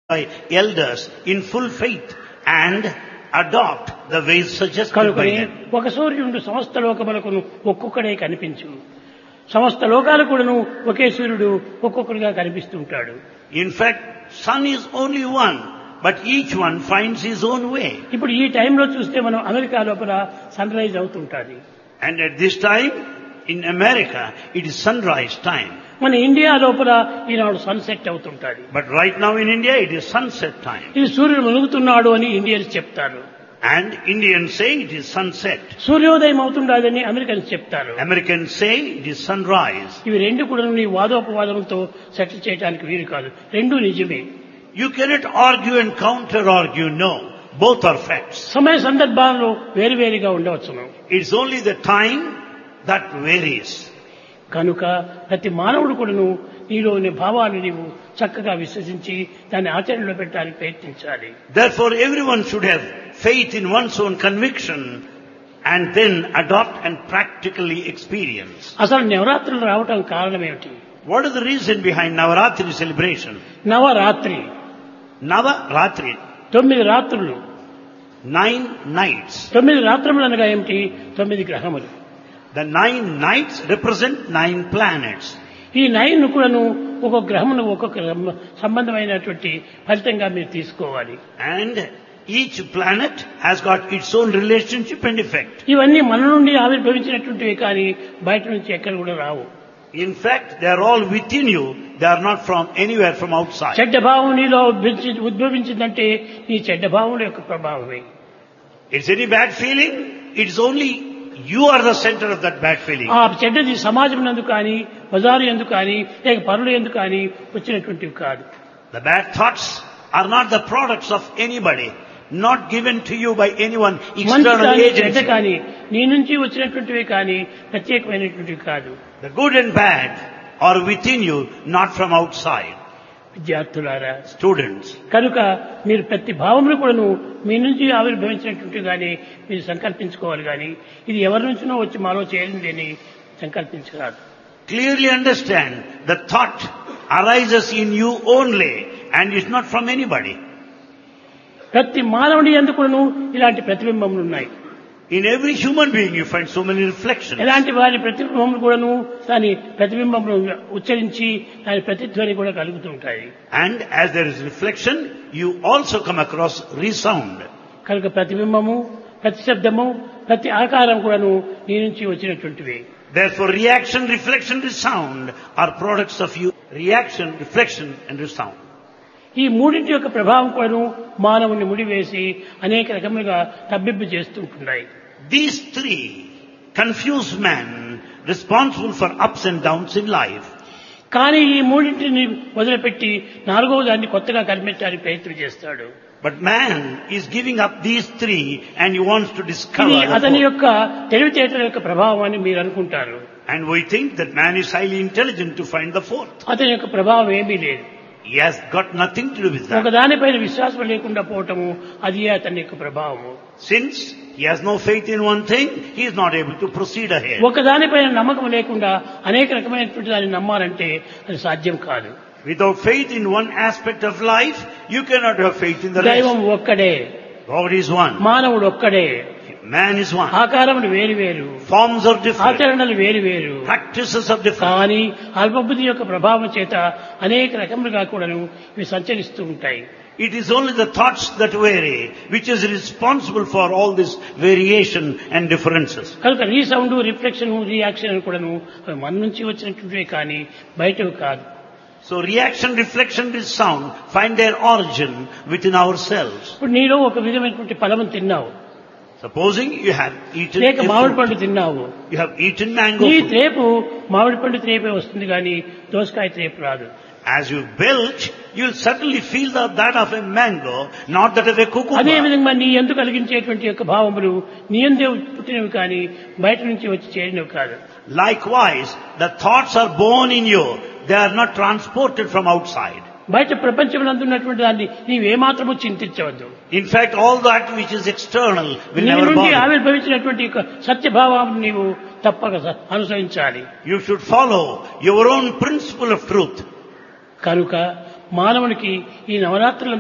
by elders in full faith and adopt the ways suggested by కనుకనే them. ఒక సూర్యుడు సమస్త లోకములకును ఒక్కొక్కడే కనిపించు సమస్త లోకాలు కూడాను ఒకే సూర్యుడు ఒక్కొక్కడిగా కనిపిస్తుంటాడు In fact, sun is only one, but each one finds his own way. ఇప్పుడు ఈ టైంలో చూస్తే మనం అమెరికా లోపల సన్ రైజ్ అవుతుంటాది And at this time, in America, it is sunrise time. మన ఇండియా లోపల ఈనాడు సన్సెట్ అవుతుంటాది But right now in India, it is sunset time. ఇది సూర్యుడు మునుగుతున్నాడు అని ఇండియన్స్ చెప్తారు And Indians say it is sunset. సూర్యోదయం అవుతుండదని అమెరికన్స్ చెప్తారు Americans say it is sunrise. ఇవి రెండు కూడా నీ వాదోపవాదంతో సెటిల్ చేయడానికి వీలు కాదు రెండు నిజమే You cannot argue and counter argue, no. Both are facts. సమయ సందర్భాల్లో వేరువేరుగా ఉండవచ్చును It's only the time that varies. కనుక ప్రతి మానవుడు కూడాను నీలోని భావాన్ని నీవు చక్కగా విశ్వసించి దాన్ని ఆచరణలో పెట్టడానికి ప్రయత్నించాలి Therefore, everyone should have faith in one's own conviction and then adopt and practically experience. అసలు నవరాత్రులు రావటం కారణం ఏమిటి What is the reason behind Navaratri celebration? Navratri Nava Ratri, తొమ్మిది రాత్రులు nine nights. తొమ్మిది రాత్రములు అనగా ఏమిటి తొమ్మిది గ్రహములు The nine nights represent nine planets. ఈ నైన్ కూడాను ఒక్కొక్క గ్రహమును ఒక్కొక్క రమ- సంబంధమైనటువంటి ఫలితంగా మీరు తీసుకోవాలి And each planet has got its own relationship and effect. ఇవన్నీ మన నుండి ఆవిర్భవించినటువంటివి కానీ బయట నుంచి ఎక్కడ కూడా రావు In fact, they are all within you. They are not from anywhere from outside. చెడ్డ భావం నీలో ఉద్భవించి- ఉద్భవించిందంటే నీ చెడ్డ భావముల యొక్క ప్రభావమే It's any bad feeling, it's only you are the center of that bad feeling. ఆ చెడ్డది సమాజం నందు కానీ బజారు ఎందుకు కానీ లేక పనులు ఎందుకు కానీ వచ్చినటువంటివి కాదు The bad thoughts are not the products of anybody, not given to you by anyone మంచి external కానీ చెడ్డ agency. కానీ నీ నుంచి వచ్చినటువంటివి కానీ ప్రత్యేకమైనటువంటివి కాదు The good and bad are within you, not from outside. విద్యార్థులారా Students, కనుక మీరు ప్రతి భావములు కూడాను మీ నుంచి ఆవిర్భవించినటువంటి కానీ మీరు సంకల్పించుకోవాలి కానీ ఇది ఎవరి నుంచినో వచ్చి మాలో చేరింది అని సంకల్పించరాదు clearly understand the thought arises in you only and is not from anybody. ప్రతి మానవుడి ఎందుకును ఇలాంటి ప్రతిబింబములు ఉన్నాయి In every human being you find so many reflections. ఇలాంటి వారి ప్రతిబింబములు కూడాను దాని ప్రతిబింబములు ఉచ్చరించి దాని ప్రతిధ్వని కూడా కలుగుతూ ఉంటాయి And as there is reflection, you also come across resound. కనుక ప్రతిబింబము ప్రతి శబ్దము ప్రతి ఆకారం కూడాను నీ నుంచి వచ్చినటువంటివి Therefore, reaction, reflection, resound are products of you. Reaction, reflection, and resound. ఈ మూడింటి యొక్క ప్రభావం కూడాను మానవుని ముడివేసి అనేక రకములుగా తబ్బిబ్బు చేస్తుంటున్నాయి These three confuse man responsible for ups and downs in life. కానీ ఈ మూడింటిని వదిలిపెట్టి నాలుగవ దాన్ని కొత్తగా కనిపెట్టడానికి ప్రయత్నం చేస్తాడు But man is giving up these three and he wants to ఇది discover. the అతని fourth. యొక్క తెలివితేటల యొక్క ప్రభావం అని మీరు అనుకుంటారు And we think that man is highly intelligent to find the fourth. అతని యొక్క ప్రభావం ఏమీ లేదు He has got nothing to do with that. ఒక దానిపైన విశ్వాసం లేకుండా పోవటము అది అతని యొక్క ప్రభావము Since he has no faith in one thing, he is not able to proceed ahead. ఒక దానిపైన నమ్మకం లేకుండా అనేక రకమైనటువంటి దాన్ని నమ్మాలంటే అది సాధ్యం కాదు Without faith in one aspect of life, you cannot have faith in the దైవం rest. ఒక్కడే God is one. మానవుడు ఒక్కడే Man is one. ఆకారములు వేరు వేరు Forms are different. ఆచరణలు వేరు వేరు Practices are different. కానీ అల్పబుద్ధి యొక్క ప్రభావం చేత అనేక రకములుగా కూడాను ఇవి సంచరిస్తూ ఉంటాయి It is only the thoughts that vary, which is responsible for all this variation and differences. కనుక రీసౌండ్ రిఫ్లెక్షన్ రియాక్షన్ అని కూడాను అవి మన నుంచి వచ్చినటువంటివే కానీ బయటవి కాదు So reaction, reflection, this sound find their origin within ourselves. ఇప్పుడు నీలో ఒక విధమైనటువంటి ఫలము తిన్నావు Supposing you have eaten లేక a మామిడి fruit. పండు తిన్నావు you have eaten mango నీ fruit. త్రేపు మామిడి పండు త్రేపే వస్తుంది కానీ దోసకాయ త్రేపు రాదు As you belch, you'll certainly feel the, that of a mango, not that of a అదే cucumber. విధంగా నీ ఎందు కలిగించేటువంటి యొక్క భావములు నీ ఎందే పుట్టినవి కానీ బయట నుంచి వచ్చి చేరినవి కాదు Likewise, the thoughts are born in you. They are not transported from outside. బయట ప్రపంచంలో ఉన్నటువంటి దాన్ని నీవేమాత్రము చింతించవద్దు In fact, all that which is external will నీ never నుండి bother. ఆవిర్భవించినటువంటి యొక్క సత్యభావాన్ని నీవు తప్పక స- అనుసరించాలి You should follow your own principle of truth. కనుక మానవునికి ఈ నవరాత్రుల